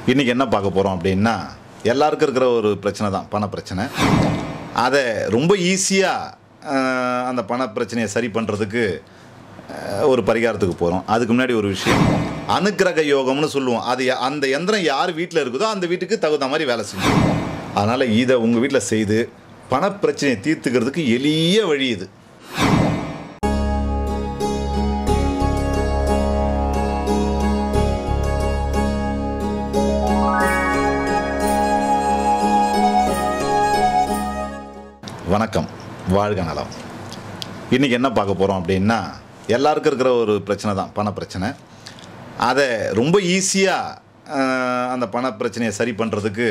இன்றைக்கி என்ன பார்க்க போகிறோம் அப்படின்னா எல்லாருக்கும் இருக்கிற ஒரு பிரச்சனை தான் பண பிரச்சனை அதை ரொம்ப ஈஸியாக அந்த பண பிரச்சனையை சரி பண்ணுறதுக்கு ஒரு பரிகாரத்துக்கு போகிறோம் அதுக்கு முன்னாடி ஒரு விஷயம் அனுக்கிரக யோகம்னு சொல்லுவோம் அது யா- அந்த எந்திரம் யார் வீட்டில் இருக்குதோ அந்த வீட்டுக்கு தகுந்த மாதிரி வேலை செய்யும் அதனால் இதை உங்கள் வீட்டில் செய்து பண பிரச்சனையை தீர்த்துக்கிறதுக்கு எளிய வழி இது வணக்கம் வாழ்க நலம் இன்றைக்கி என்ன பார்க்க போகிறோம் அப்படின்னா எல்லாருக்கும் இருக்கிற ஒரு பிரச்சனை தான் பண பிரச்சனை அதை ரொம்ப ஈஸியாக அந்த பண பிரச்சனையை சரி பண்ணுறதுக்கு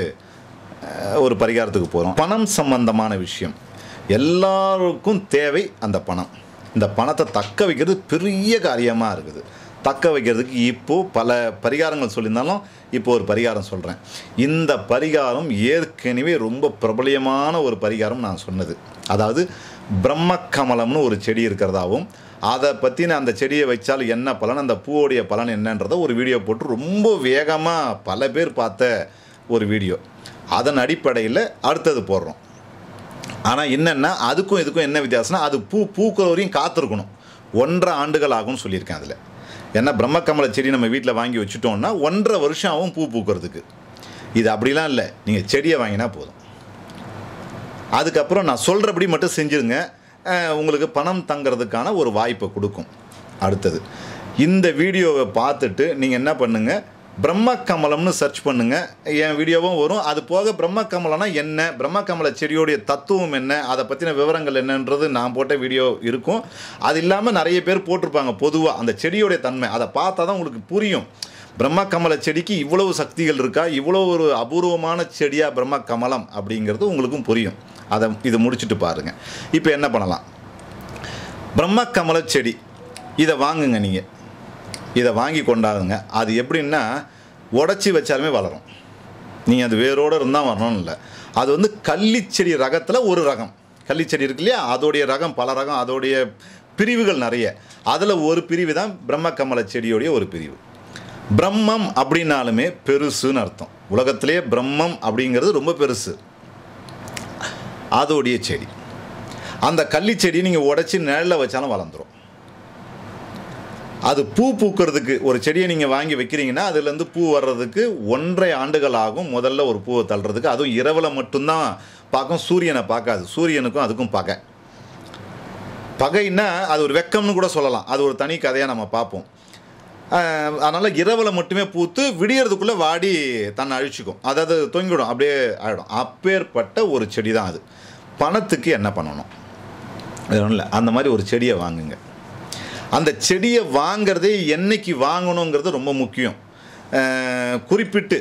ஒரு பரிகாரத்துக்கு போகிறோம் பணம் சம்பந்தமான விஷயம் எல்லாருக்கும் தேவை அந்த பணம் இந்த பணத்தை தக்க வைக்கிறது பெரிய காரியமாக இருக்குது தக்க வைக்கிறதுக்கு இப்போது பல பரிகாரங்கள் சொல்லியிருந்தாலும் இப்போ ஒரு பரிகாரம் சொல்கிறேன் இந்த பரிகாரம் ஏற்கனவே ரொம்ப பிரபலியமான ஒரு பரிகாரம் நான் சொன்னது அதாவது பிரம்மக்கமலம்னு ஒரு செடி இருக்கிறதாவும் அதை பற்றின அந்த செடியை வச்சால் என்ன பலன் அந்த பூவோடைய பலன் என்னன்றதை ஒரு வீடியோ போட்டு ரொம்ப வேகமாக பல பேர் பார்த்த ஒரு வீடியோ அதன் அடிப்படையில் அடுத்தது போடுறோம் ஆனால் என்னென்னா அதுக்கும் இதுக்கும் என்ன வித்தியாசம்னா அது பூ பூக்கிற வரையும் காத்திருக்கணும் ஒன்றரை ஆண்டுகள் ஆகும்னு சொல்லியிருக்கேன் அதில் ஏன்னா பிரம்மக்கமல செடி நம்ம வீட்டில் வாங்கி வச்சுட்டோம்னா ஒன்றரை வருஷம் ஆகும் பூ பூக்கிறதுக்கு இது அப்படிலாம் இல்லை நீங்கள் செடியை வாங்கினா போதும் அதுக்கப்புறம் நான் சொல்கிறபடி மட்டும் செஞ்சுருங்க அஹ், உங்களுக்கு பணம் தங்கிறதுக்கான ஒரு வாய்ப்பை கொடுக்கும் அடுத்தது இந்த வீடியோவை பார்த்துட்டு நீங்கள் என்ன பண்ணுங்கள் பிரம்மக்கமலம்னு சர்ச் பண்ணுங்கள் என் வீடியோவும் வரும் அது போக பிரம்மக்கமலம்னா என்ன பிரம்மக்கமல செடியோடைய தத்துவம் என்ன அதை பற்றின விவரங்கள் என்னன்றது நான் போட்ட வீடியோ இருக்கும் அது இல்லாமல் நிறைய பேர் போட்டிருப்பாங்க பொதுவாக அந்த செடியோடைய தன்மை அதை பார்த்தா தான் உங்களுக்கு புரியும் பிரம்மக்கமல செடிக்கு இவ்வளவு சக்திகள் இருக்கா இவ்வளோ ஒரு அபூர்வமான செடியாக பிரம்மக்கமலம் அப்படிங்கிறது உங்களுக்கும் புரியும் அதை இது முடிச்சுட்டு பாருங்கள் இப்போ என்ன பண்ணலாம் பிரம்மக்கமல செடி இதை வாங்குங்க நீங்கள் இதை வாங்கி கொண்டாடுங்க அது எப்படின்னா உடச்சி வச்சாலுமே வளரும் நீங்கள் அது வேரோடு இருந்தால் வரணும்னு இல்லை அது வந்து கள்ளிச்செடி ரகத்தில் ஒரு ரகம் கள்ளிச்செடி இருக்கு இல்லையா அதோடைய ரகம் பல ரகம் அதோடைய பிரிவுகள் நிறைய அதில் ஒரு பிரிவு தான் பிரம்மக்கமல செடியோடைய ஒரு பிரிவு பிரம்மம் அப்படின்னாலுமே பெருசுன்னு அர்த்தம் உலகத்திலே பிரம்மம் அப்படிங்கிறது ரொம்ப பெருசு அதோடைய செடி அந்த கள்ளி செடி நீங்கள் உடச்சி நிழலில் வச்சாலும் வளர்ந்துரும் அது பூ பூக்கிறதுக்கு ஒரு செடியை நீங்கள் வாங்கி வைக்கிறீங்கன்னா அதுலேருந்து பூ வர்றதுக்கு ஒன்றரை ஆண்டுகள் ஆகும் முதல்ல ஒரு பூவை தள்ளுறதுக்கு அதுவும் இரவில் மட்டும்தான் பார்க்கும் சூரியனை பார்க்காது சூரியனுக்கும் அதுக்கும் பகை பகைன்னா அது ஒரு வெக்கம்னு கூட சொல்லலாம் அது ஒரு தனி கதையாக நம்ம பார்ப்போம் அதனால் இரவில் மட்டுமே பூத்து விடியறதுக்குள்ளே வாடி தன்னை அழிச்சிக்கும் அதாவது தொங்கிடும் அப்படியே ஆகிடும் அப்பேற்பட்ட ஒரு செடி தான் அது பணத்துக்கு என்ன பண்ணணும் அது ஒன்றும் இல்லை அந்த மாதிரி ஒரு செடியை வாங்குங்க அந்த செடியை வாங்குறதே என்னைக்கு வாங்கணுங்கிறது ரொம்ப முக்கியம் அஹ், குறிப்பிட்டு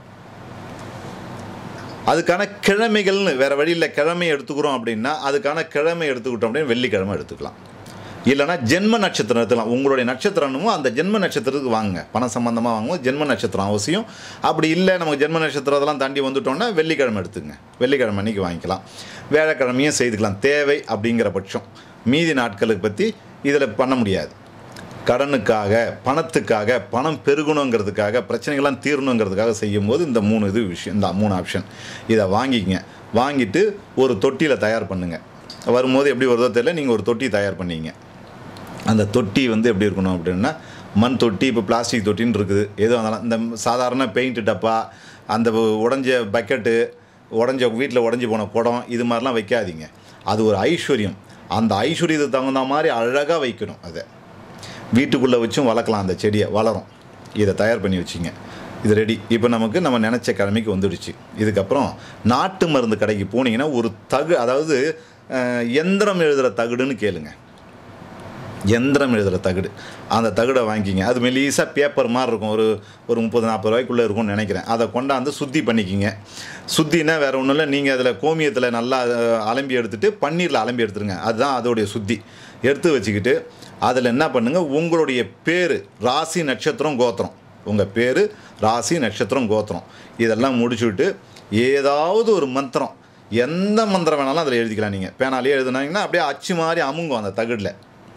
அதுக்கான கிழமைகள்னு வேறு வழியில் கிழமை எடுத்துக்கிறோம் அப்படின்னா அதுக்கான கிழமை எடுத்துக்கிட்டோம் அப்படின்னு வெள்ளிக்கிழமை எடுத்துக்கலாம் இல்லைனா ஜென்ம நட்சத்திரம் எடுத்துக்கலாம் உங்களுடைய நட்சத்திரமும் அந்த ஜென்ம நட்சத்திரத்துக்கு வாங்குங்க பணம் சம்மந்தமாக வாங்குவோம் ஜென்ம நட்சத்திரம் அவசியம் அப்படி இல்லை நமக்கு ஜென்ம நட்சத்திரம் அதெல்லாம் தாண்டி வந்துட்டோம்னா வெள்ளிக்கிழமை எடுத்துங்க வெள்ளிக்கிழமை அன்றைக்கி வாங்கிக்கலாம் வியாழக்கிழமையும் செய்துக்கலாம் தேவை அப்படிங்கிற பட்சம் மீதி நாட்களுக்கு பற்றி இதில் பண்ண முடியாது கடனுக்காக பணத்துக்காக பணம் பெருகணுங்கிறதுக்காக பிரச்சனைகள்லாம் தீரணுங்கிறதுக்காக செய்யும்போது இந்த மூணு இது விஷயம் இந்த மூணு ஆப்ஷன் இதை வாங்கிக்கங்க வாங்கிட்டு ஒரு தொட்டியில் தயார் பண்ணுங்கள் வரும்போது எப்படி வருதோ தெரியல நீங்கள் ஒரு தொட்டி தயார் பண்ணீங்க அந்த தொட்டி வந்து எப்படி இருக்கணும் அப்படின்னா மண் தொட்டி இப்போ பிளாஸ்டிக் தொட்டின்னு இருக்குது எதுவும் இருந்தாலும் இந்த சாதாரண பெயிண்ட் டப்பா அந்த உடஞ்ச பக்கெட்டு உடஞ்ச வீட்டில் உடஞ்சி போன குடம் இது மாதிரிலாம் வைக்காதீங்க அது ஒரு ஐஸ்வர்யம் அந்த ஐஸ்வர்யத்துக்கு தகுந்த மாதிரி அழகாக வைக்கணும் அதை வீட்டுக்குள்ளே வச்சும் வளர்க்கலாம் அந்த செடியை வளரும் இதை தயார் பண்ணி வச்சிங்க இது ரெடி இப்போ நமக்கு நம்ம நினச்ச கிழமைக்கு வந்துடுச்சு இதுக்கப்புறம் நாட்டு மருந்து கடைக்கு போனீங்கன்னா ஒரு தகு அதாவது அஹ், எந்திரம் எழுதுகிற தகுடுன்னு கேளுங்க எந்திரம் எழுதுகிற தகுடு அந்த தகுடை வாங்கிக்கிங்க அது மெலீஸாக பேப்பர் மாதிரி இருக்கும் ஒரு ஒரு முப்பது நாற்பது ரூபாய்க்குள்ளே இருக்கும்னு நினைக்கிறேன் அதை கொண்டாந்து சுத்தி பண்ணிக்கிங்க சுத்தினா வேறு ஒன்றும் இல்லை நீங்கள் அதில் கோமியத்தில் நல்லா அஹ், அலம்பி எடுத்துட்டு பன்னீரில் அலம்பி எடுத்துருங்க அதுதான் அதோடைய சுத்தி எடுத்து வச்சுக்கிட்டு அதில் என்ன பண்ணுங்கள் உங்களுடைய பேர் ராசி நட்சத்திரம் கோத்திரம் உங்கள் பேர் ராசி நட்சத்திரம் கோத்திரம் இதெல்லாம் முடிச்சுட்டு ஏதாவது ஒரு மந்திரம் எந்த மந்திரம் வேணாலும் அதில் எழுதிக்கலாம் நீங்கள் பேனாலே எழுதுனாங்கன்னா அப்படியே அச்சு மாதிரி அமுங்கும் அந்த தகுடில்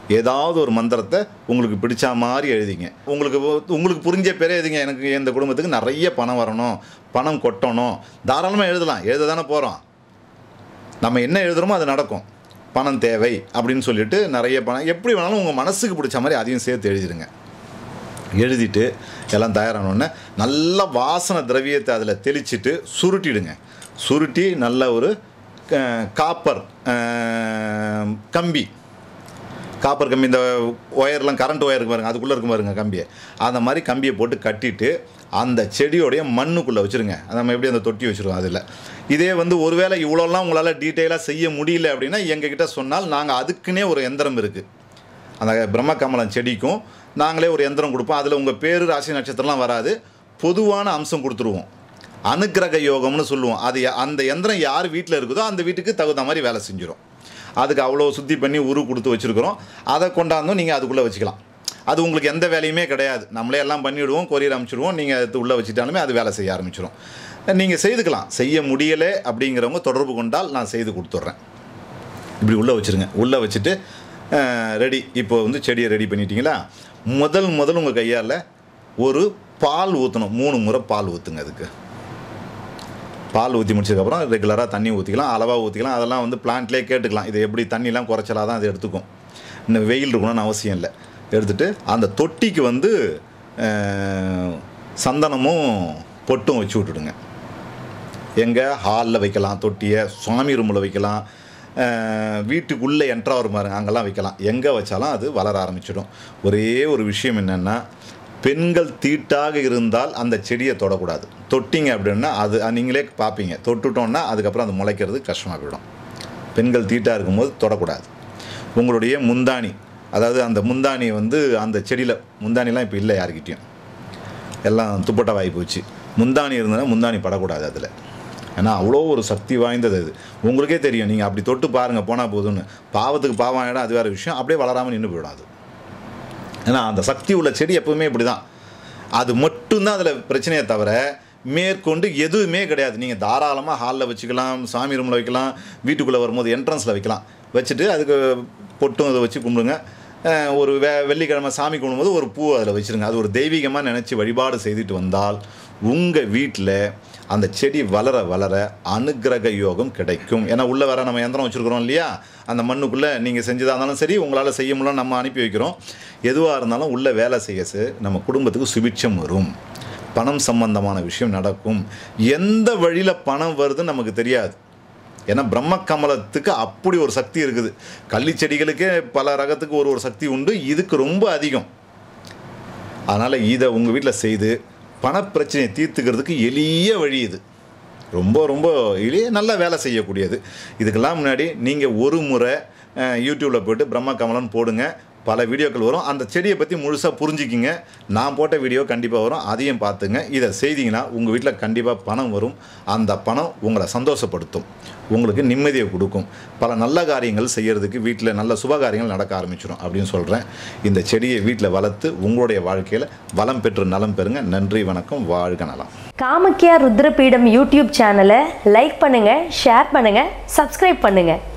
ஏதாவது ஒரு மந்திரத்தை உங்களுக்கு பிடிச்ச மாதிரி எழுதிங்க உங்களுக்கு உங்களுக்கு புரிஞ்ச பேரே எழுதிங்க எனக்கு இந்த குடும்பத்துக்கு நிறைய பணம் வரணும் பணம் கொட்டணும் தாராளமாக எழுதலாம் எழுத தானே போகிறோம் நம்ம என்ன எழுதுகிறோமோ அது நடக்கும் பணம் தேவை அப்படின்னு சொல்லிட்டு நிறைய பணம் எப்படி வேணாலும் உங்கள் மனசுக்கு பிடிச்ச மாதிரி அதையும் சேர்த்து எழுதிடுங்க எழுதிட்டு எல்லாம் தயாரானோடனே நல்ல வாசனை திரவியத்தை அதில் தெளிச்சிட்டு சுருட்டிடுங்க சுருட்டி நல்ல ஒரு க- காப்பர் அஹ், கம்பி காப்பர் கம்பி இந்த ஒயர்லாம் கரண்ட் ஒயர் இருக்கு பாருங்க அதுக்குள்ளே இருக்கும் பாருங்க கம்பியை அந்த மாதிரி கம்பியை போட்டு கட்டிட்டு அந்த செடியோடைய மண்ணுக்குள்ளே வச்சுருங்க நம்ம எப்படி அந்த தொட்டி வச்சுருக்கோம் அதில் இதே வந்து ஒருவேளை இவ்வளோலாம் உங்களால் டீட்டெயிலாக செய்ய முடியல அப்படின்னா எங்ககிட்ட சொன்னால் நாங்கள் அதுக்குன்னே ஒரு எந்திரம் இருக்குது அந்த பிரம்ம கமலம் செடிக்கும் நாங்களே ஒரு எந்திரம் கொடுப்போம் அதில் உங்கள் பேர் ராசி நட்சத்திரம்லாம் வராது பொதுவான அம்சம் கொடுத்துருவோம் அனுக்கிரக யோகம்னு சொல்லுவோம் அது யா- அந்த எந்திரம் யார் வீட்டில் இருக்குதோ அந்த வீட்டுக்கு தகுந்த மாதிரி வேலை செஞ்சிடும் அதுக்கு அவ்வளோ சுத்தி பண்ணி உரு கொடுத்து வச்சுருக்குறோம் அதை கொண்டாந்தும் நீங்கள் அதுக்குள்ளே வச்சுக்கலாம் அது உங்களுக்கு எந்த வேலையுமே கிடையாது நம்மளே எல்லாம் பண்ணிவிடுவோம் கொரியர் அனுப்பிச்சிடுவோம் நீங்கள் அது உள்ளே வச்சுட்டாலுமே அது வேலை செய்ய ஆரம்பிச்சிடும் நீங்கள் செய்துக்கலாம் செய்ய முடியலை அப்படிங்கிறவங்க தொடர்பு கொண்டால் நான் செய்து கொடுத்துட்றேன் இப்படி உள்ளே வச்சுருங்க உள்ளே வச்சுட்டு ரெடி இப்போ வந்து செடியை ரெடி பண்ணிட்டீங்களா முதல் முதல் உங்கள் கையால் ஒரு பால் ஊற்றணும் மூணு முறை பால் ஊற்றுங்க அதுக்கு பால் ஊற்றி முடிச்சதுக்கப்புறம் ரெகுலராக தண்ணி ஊற்றிக்கலாம் அளவாக ஊற்றிக்கலாம் அதெல்லாம் வந்து பிளான்ட்லேயே கேட்டுக்கலாம் இது எப்படி தண்ணிலாம் குறைச்சலாக தான் அது எடுத்துக்கும் இன்னும் வெயில் இருக்கணும்னு அவசியம் இல்லை எடுத்துட்டு அந்த தொட்டிக்கு வந்து அஹ், சந்தனமும் பொட்டும் வச்சு விட்டுடுங்க எங்கே ஹாலில் வைக்கலாம் தொட்டியை சுவாமி ரூமில் வைக்கலாம் அஹ், வீட்டுக்குள்ளே என்ட்ரா வரும் பாருங்க அங்கெல்லாம் வைக்கலாம் எங்கே வச்சாலும் அது வளர ஆரம்பிச்சிடும் ஒரே ஒரு விஷயம் என்னென்னா பெண்கள் தீட்டாக இருந்தால் அந்த செடியை தொடக்கூடாது தொட்டிங்க அப்படின்னா அது அது நீங்களே பார்ப்பீங்க தொட்டுட்டோன்னா அதுக்கப்புறம் அது முளைக்கிறது கஷ்டமாக போயிடும் பெண்கள் தீட்டாக இருக்கும்போது தொடக்கூடாது உங்களுடைய முந்தாணி அதாவது அந்த முந்தாணி வந்து அந்த செடியில் முந்தானிலாம் இப்போ இல்லை யாருக்கிட்டேயும் எல்லாம் துப்பட்டா வாங்கி போச்சு முந்தாணி இருந்ததுன்னா முந்தாணி படக்கூடாது அதில் ஏன்னா அவ்வளோ ஒரு சக்தி வாய்ந்தது அது உங்களுக்கே தெரியும் நீங்கள் அப்படி தொட்டு பாருங்கள் போனால் போதும்னு பாவத்துக்கு பாவம் ஆகிடும் அது வேறு விஷயம் அப்படியே வளராமல் நின்று போயிடும் அது ஏன்னா அந்த சக்தி உள்ள செடி எப்பவுமே இப்படி தான் அது மட்டும்தான் அதில் பிரச்சனையே தவிர மேற்கொண்டு எதுவுமே கிடையாது நீங்கள் தாராளமாக ஹாலில் வச்சுக்கலாம் சாமி ரூமில் வைக்கலாம் வீட்டுக்குள்ளே வரும்போது என்ட்ரன்ஸில் வைக்கலாம் வச்சுட்டு அதுக்கு பொட்டும் இதை வச்சு கும்பிடுங்க அஹ் ஒரு வே வெள்ளிக்கிழமை சாமி கும்பிடும்போது ஒரு பூ அதில் வச்சுருங்க அது ஒரு தெய்வீகமாக நினச்சி வழிபாடு செய்துட்டு வந்தால் உங்கள் வீட்டில் அந்த செடி வளர வளர அனுக்கிரக யோகம் கிடைக்கும் ஏன்னா உள்ளே வர நம்ம எந்திரம் வச்சுருக்குறோம் இல்லையா அந்த மண்ணுக்குள்ளே நீங்கள் செஞ்சதாக இருந்தாலும் சரி உங்களால் செய்ய முடியல நம்ம அனுப்பி வைக்கிறோம் எதுவாக இருந்தாலும் உள்ளே வேலை செய்ய செய்ய நம்ம குடும்பத்துக்கு சுபிட்சம் வரும் பணம் சம்பந்தமான விஷயம் நடக்கும் எந்த வழியில் பணம் வருதுன்னு நமக்கு தெரியாது ஏன்னா பிரம்ம கமலத்துக்கு அப்படி ஒரு சக்தி இருக்குது கள்ளி செடிகளுக்கே பல ரகத்துக்கு ஒரு ஒரு சக்தி உண்டு இதுக்கு ரொம்ப அதிகம் அதனால் இதை உங்கள் வீட்டில் செய்து பணப்பிரச்சனையை தீர்த்துக்கிறதுக்கு எளிய வழி இது ரொம்ப ரொம்ப எளிய நல்ல வேலை செய்யக்கூடியது இதுக்கெல்லாம் முன்னாடி நீங்கள் ஒரு முறை யூடியூப்பில் போய்ட்டு பிரம்ம கமலன் போடுங்க பல வீடியோக்கள் வரும் அந்த செடியை பற்றி முழுசாக புரிஞ்சுக்கிங்க நான் போட்ட வீடியோ கண்டிப்பாக வரும் அதையும் பார்த்துங்க இதை செய்தீங்கன்னா உங்கள் வீட்டில் கண்டிப்பாக பணம் வரும் அந்த பணம் உங்களை சந்தோஷப்படுத்தும் உங்களுக்கு நிம்மதியை கொடுக்கும் பல நல்ல காரியங்கள் செய்யறதுக்கு வீட்டில் நல்ல சுப காரியங்கள் நடக்க ஆரம்பிச்சிடும் அப்படின்னு சொல்கிறேன் இந்த செடியை வீட்டில் வளர்த்து உங்களுடைய வாழ்க்கையில் வளம் பெற்று நலம் பெறுங்க நன்றி வணக்கம் வாழ்க நலம் காமக்கியா ருத்ரபீடம் யூடியூப் சேனலை லைக் பண்ணுங்க ஷேர் பண்ணுங்க சப்ஸ்கிரைப் பண்ணுங்க